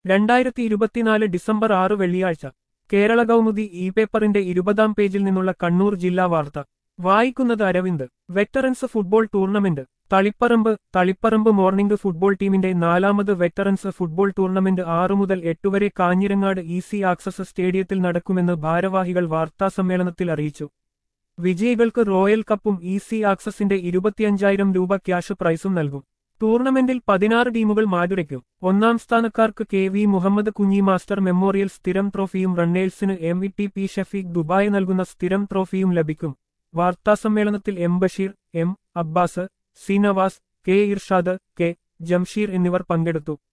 രണ്ടായിരത്തി ഇരുപത്തിനാല് ഡിസംബർ ആറ് വെള്ളിയാഴ്ച കേരള കൗമുദി ഇ പേപ്പറിന്റെ ഇരുപതാം പേജിൽ നിന്നുള്ള കണ്ണൂർ ജില്ലാ വാർത്ത വായിക്കുന്നത് Aravind veterans football tournament Taliparamba Taliparamba morning football ടീമിന്റെ നാലാമത് വെറ്ററൻസ് ഫുട്ബോൾ ടൂർണമെന്റ് ആറു മുതൽ എട്ടുവരെ കാഞ്ഞിരങ്ങാട് ഈസി ആക്സസ് സ്റ്റേഡിയത്തിൽ നടക്കുമെന്ന് ഭാരവാഹികൾ വാർത്താസമ്മേളനത്തിൽ അറിയിച്ചു വിജയികൾക്ക് റോയൽ കപ്പും ഈസി ആക്സസിന്റെ ഇരുപത്തിയഞ്ചായിരം രൂപ ക്യാഷ് പ്രൈസും നൽകും ടൂർണമെന്റിൽ പതിനാറ് ടീമുകൾ മാറ്റുരയ്ക്കും ഒന്നാം സ്ഥാനക്കാർക്ക് കെ വി മുഹമ്മദ് കുഞ്ഞി മാസ്റ്റർ മെമ്മോറിയൽ സ്ഥിരം ട്രോഫിയും റണ്ണേഴ്സിന് M V T P Shafeeq Dubai നൽകുന്ന സ്ഥിരം ട്രോഫിയും ലഭിക്കും വാർത്താസമ്മേളനത്തിൽ M Basheer M Abbas C Navas K Irshad K Jamsheer എന്നിവർ പങ്കെടുത്തു